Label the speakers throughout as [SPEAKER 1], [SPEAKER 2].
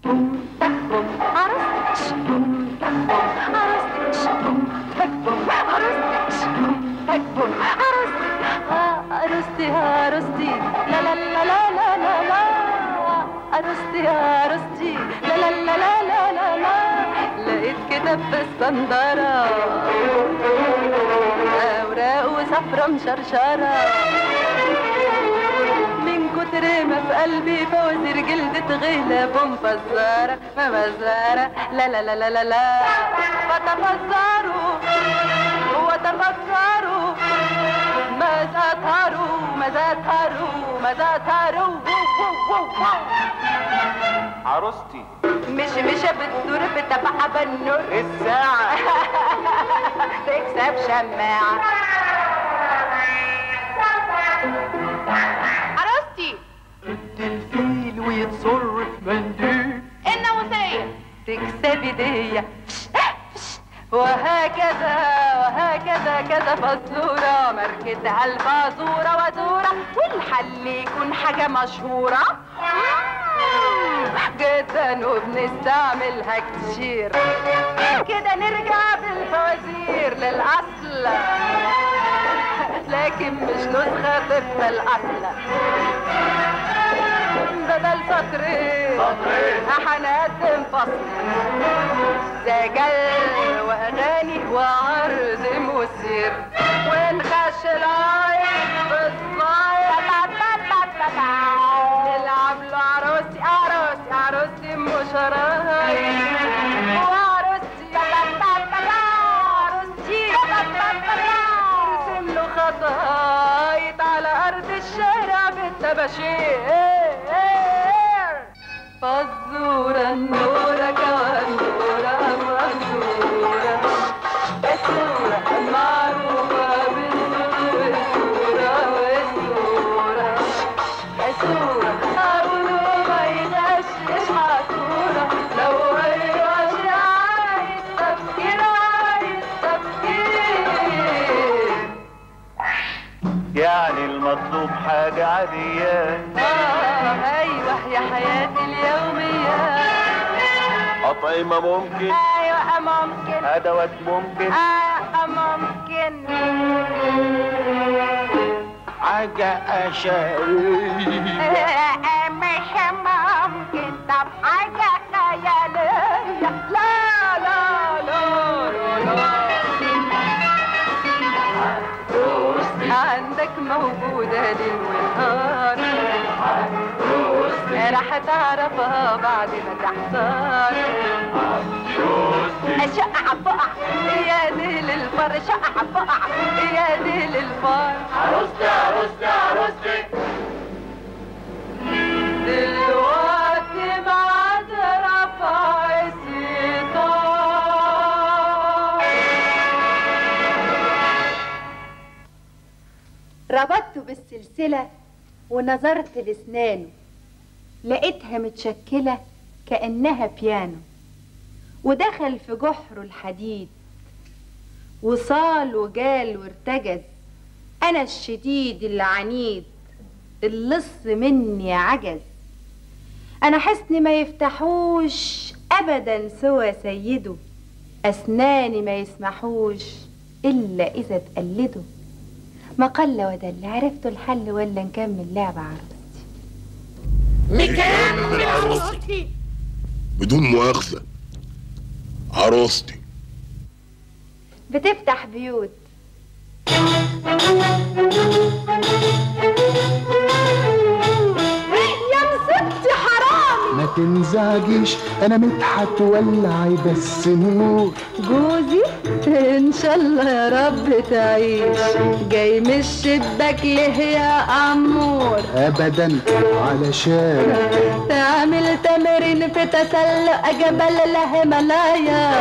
[SPEAKER 1] بوم تك بوم عروستي بوم تك بوم عروستي بوم تك بوم عروستي بوم تك بوم عروستي عروستي عروستي لا لا لا لا لا لا لا عروستي عروستي لا لا لا لا لا لا لا لقيت كتاب في الصندارة أوراق وصفرة مشرشرة من كتر ما في قلبي فوازير جلدة غلب ومفزرة ما مزارة لا لا لا لا لا لا فتفزروا وتفكروا ماذا تروا ماذا تروا ماذا تروا
[SPEAKER 2] عروستي
[SPEAKER 1] مش مش بتدور بتبع بالنور
[SPEAKER 2] الساعة
[SPEAKER 1] تكسب شماعة عروستي
[SPEAKER 2] الفيل ويتصر في منديل
[SPEAKER 1] الناموسية تكسب هدية وهكذا وهكذا كذا فزورة ماركتها الفازورة وزورة والحل يكون حاجة مشهورة مم، جدا وبنستعملها كتير كده نرجع بالفوازير للأصل لكن مش نسخة طبق الأصل بدل سطرين هنقدم فصل سجل واغاني وعرض مثير ونخش لايف في الصيف نلعب له عروستي عروستي عروستي مش رايح وعروستي عروستي نرسم له خطايط على ارض الشارع بالطباشير فزورة النورة كوندورة فزورة الصورة معروفة بالصورة والصورة الصورة أقوله ما يغشش عطورة لو هيغش عايز تفكير عايز تفكير
[SPEAKER 2] يعني المطلوب حاجة عادية
[SPEAKER 1] آه أيوة يا حياتي اليومية
[SPEAKER 2] أطعمة ممكن
[SPEAKER 1] أيوة ممكن
[SPEAKER 2] أدوات ممكن
[SPEAKER 1] آه ممكن
[SPEAKER 2] حاجة أشارية
[SPEAKER 1] آه، مش ممكن طب حاجة خيالية لا لا لا لا لا عندك موجودة ليل ونهار راح تعرفها بعد ما تحتار شقع بقع يا ديل الفار شقع بقع يا ديل الفار
[SPEAKER 2] عروستي عروستي عروستي
[SPEAKER 1] دلوقتي بعد رفع الستار
[SPEAKER 3] ربطته بالسلسلة ونظرت لسنانه لقيتها متشكلة كأنها بيانو ودخل في جحره الحديد وصال وجال وارتجز أنا الشديد العنيد اللص مني عجز أنا حسني ما يفتحوش أبدا سوى سيده أسناني ما يسمحوش إلا إذا تقلدوا ما قل ودل عرفتوا الحل ولا نكمل لعبة عروستي
[SPEAKER 4] بدون مؤاخذة عروستي
[SPEAKER 3] بتفتح بيوت يا مسبتي حرام
[SPEAKER 5] ما تنزعجيش انا مدحت ولعي بس نور
[SPEAKER 3] جوزي ان شاء الله يا رب تعيش جاي من الشباك ليه يا امور
[SPEAKER 5] ابدا علشان
[SPEAKER 3] تعمل تمرين في تسلق جبل الهيمالايا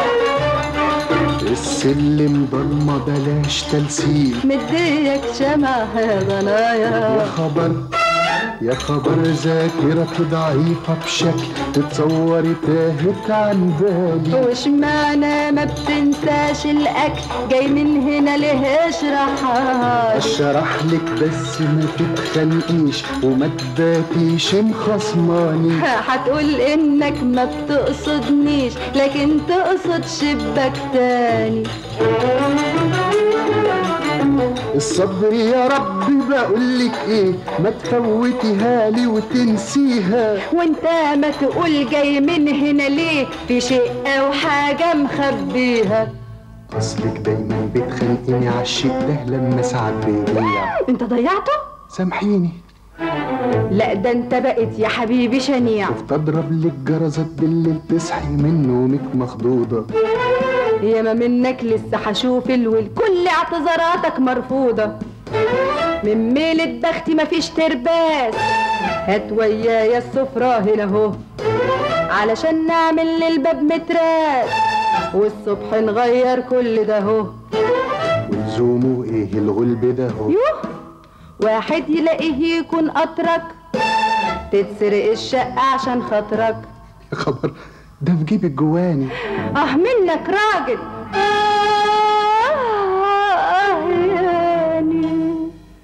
[SPEAKER 5] السلم ضلمه بلاش تلسيم
[SPEAKER 3] مديك شمع يا
[SPEAKER 5] يا
[SPEAKER 3] ضنايا
[SPEAKER 5] خبر يا خبر ذاكرتي ضعيفة بشكل تتصوري تاهت عن بالي
[SPEAKER 3] وش معنى ما بتنساش الاكل جاي من هنا ليه اشرحها
[SPEAKER 5] اشرح لك بس ما تتخنقيش وما تباتيش مخصماني
[SPEAKER 3] هتقول انك ما بتقصدنيش لكن تقصد شباك تاني
[SPEAKER 5] الصبر يا رب بقولك ايه ما تفوتيها لي وتنسيها
[SPEAKER 3] وانت ما تقول جاي من هنا ليه في شيء او حاجة مخبيها
[SPEAKER 5] اصلك دايما بتخانقيني عالشيء ده لما ساعات بيضيع
[SPEAKER 3] انت ضيعته؟
[SPEAKER 5] سامحيني
[SPEAKER 3] لا ده انت بقيت يا حبيبي شنيع
[SPEAKER 5] شفت اضرب لك جرزات بالليل تصحي من نومك مخضوضة
[SPEAKER 3] ياما منك لسه هشوف الول كل اعتذاراتك مرفوضة من ميلة بختي مفيش ترباس هات ويايا السفرة هنا اهو علشان نعمل للباب متراس والصبح نغير كل ده اهو
[SPEAKER 5] ولزومه ايه الغلب ده هو
[SPEAKER 3] يوه واحد يلاقيه يكون أترك تتسرق الشقة عشان خاطرك
[SPEAKER 5] يا خبر ده في جيب الجواني
[SPEAKER 3] اه منك راجل آه يعني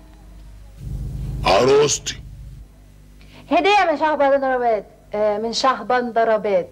[SPEAKER 4] عروستي
[SPEAKER 1] هدية من شهبان ضربات آه من شهبان ضربات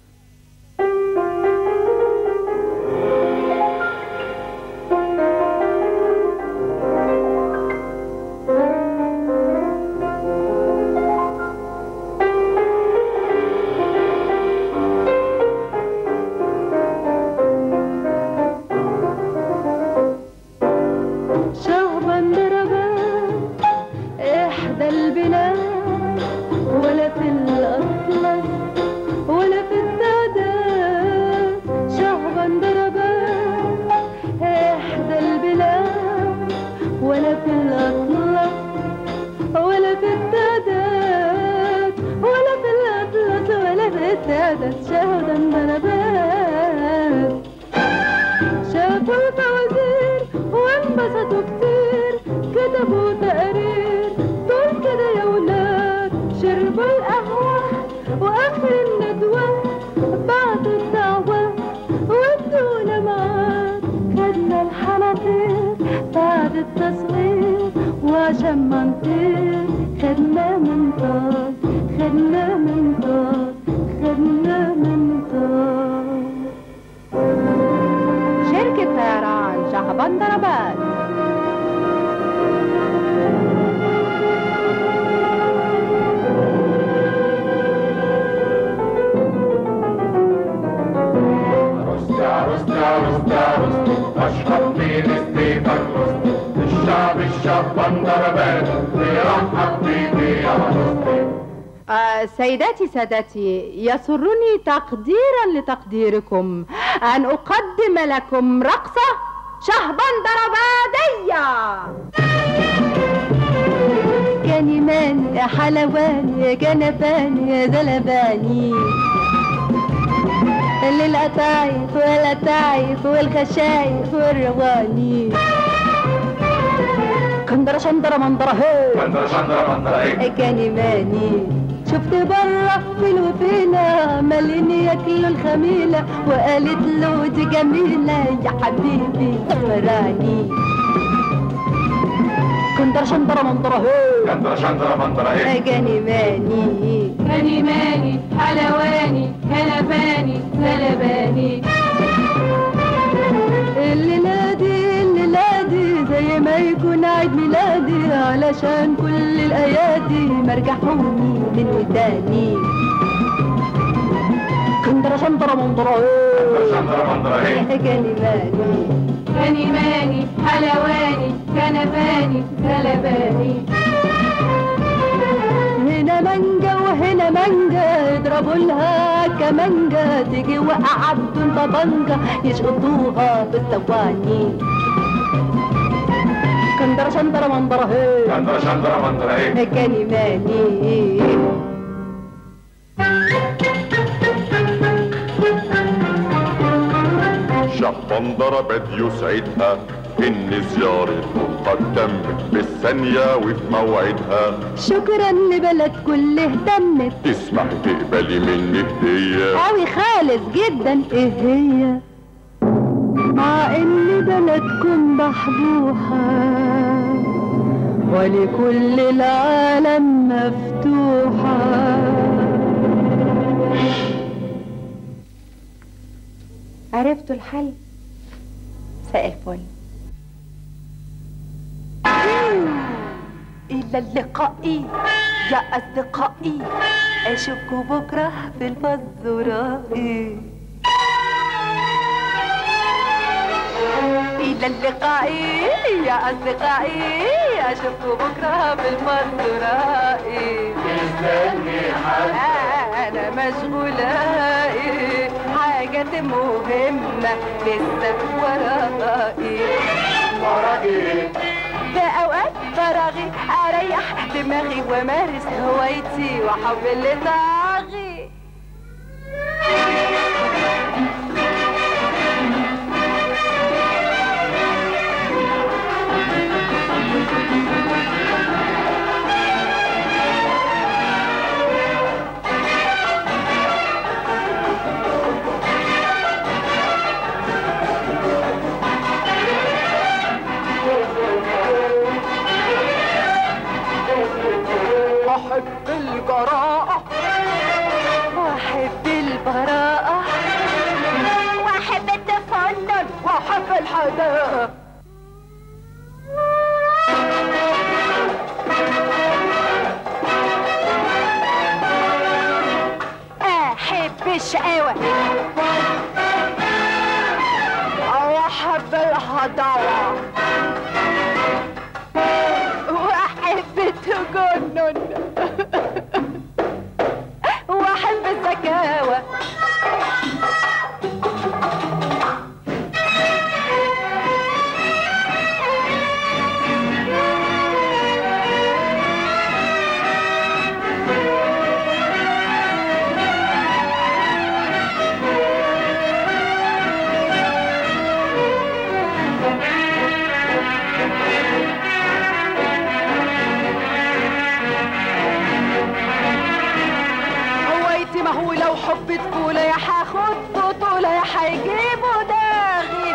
[SPEAKER 3] شهبا ضربات إحدى البلاد ولا في الأطلس ولا في السادات شهبا ضربات إحدى البلاد ولا في الأطلس ولا في السادات ولا في الأطلس ولا في السادات شهبا ضربات شافوا الفوازير وانبسطوا كتير كتبوا تقارير دول كده يا ولاد شربوا القهوة وآخر الندوة بعتوا الدعوة ودونا معاد خدنا الحناطير بعد التصوير وعشان ما نطير خدنا منطاد خدنا منطاد خدنا منطاد شركة طيران شهبان ضربات
[SPEAKER 2] عروستي عروستي عروستي عروستي اشرب من استيفك رستي الشعب الشعبان ضربات بيرحب بيكي يا عروستي
[SPEAKER 3] آه سيداتي سادتي يسرني تقديرا لتقديركم أن أقدم لكم رقصة شهبان ضربادية كلمان يا حلوان يا جنبان يا زلباني للقطايف والقطايف والخشايف والرواني كندرة شندرة مندرة هي
[SPEAKER 2] شندرة شندرة مندرة ايه
[SPEAKER 3] كلماني شفت برا في الوفينة مالين ياكلوا الخميلة وقالت له دي جميلة يا حبيبي فراني كندر شندرة منظرة هي
[SPEAKER 2] شندرة شندرة مندرة ايه
[SPEAKER 3] كلماني
[SPEAKER 1] كلماني حلواني كلباني سلباني
[SPEAKER 3] اللي نادي اللي نادي زي ما يكون عيد ميلادي علشان كل الايادي مرجحوني من وداني كندرة شندرة منظرة
[SPEAKER 2] شندرة
[SPEAKER 3] هي
[SPEAKER 2] شندرة مندرة ايه
[SPEAKER 3] كلماني
[SPEAKER 1] كلماني حلواني كنباني سلباني
[SPEAKER 3] هنا مانجا وهنا مانجا يضربوا لها كمانجا تيجي وقع بدون طبنجة يشقطوها بالثواني كندرة شندرة منظرة هي
[SPEAKER 2] شندرة شندرة مندرة ايه
[SPEAKER 3] كلماني
[SPEAKER 4] شهبان ضربت يسعدها
[SPEAKER 6] إن زيارتكم قد تمت بالثانية وفي موعدها
[SPEAKER 3] شكرا لبلد كل اهتمت
[SPEAKER 6] تسمح تقبلي مني هدية
[SPEAKER 3] قوي خالص جدا ايه هي مع ان بلدكم بحبوحة ولكل العالم مفتوحة عرفتوا الحل مساء الفل
[SPEAKER 1] إلى اللقاء يا أصدقائي أشوفكم بكرة في الفزورة إلى اللقاء يا أصدقائي أشوفكم بكرة في الفزورة أنا مشغولة حاجة مهمة لسه ورائي في اوقات فراغي اريح دماغي وامارس هوايتي واحب اللي طاغي احب الجراءة واحب البراءة واحب التفنن واحب الحداقة احب الشقاوة واحب الهضاوة واحب التجنن واحب الزكاوة هوايتي مهولة وحب طفولة يا هاخد بطولة يا هيجيبوا داغي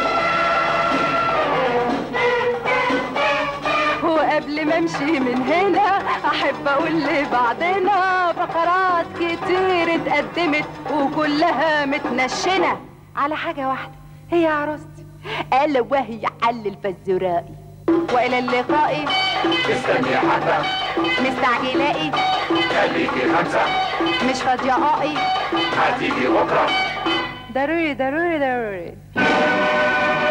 [SPEAKER 1] وقبل ما امشي من هنا احب اقول لبعضنا فقرات كتير اتقدمت وكلها متنشنة على حاجة واحدة هي عروستي الا وهي على الفزورائي والى اللقاء
[SPEAKER 2] استني حتى
[SPEAKER 1] مستعجلائي
[SPEAKER 2] خليكي خمسة
[SPEAKER 1] مش فاضيائي
[SPEAKER 2] هتيجي بكرة
[SPEAKER 1] ضروري ضروري ضروري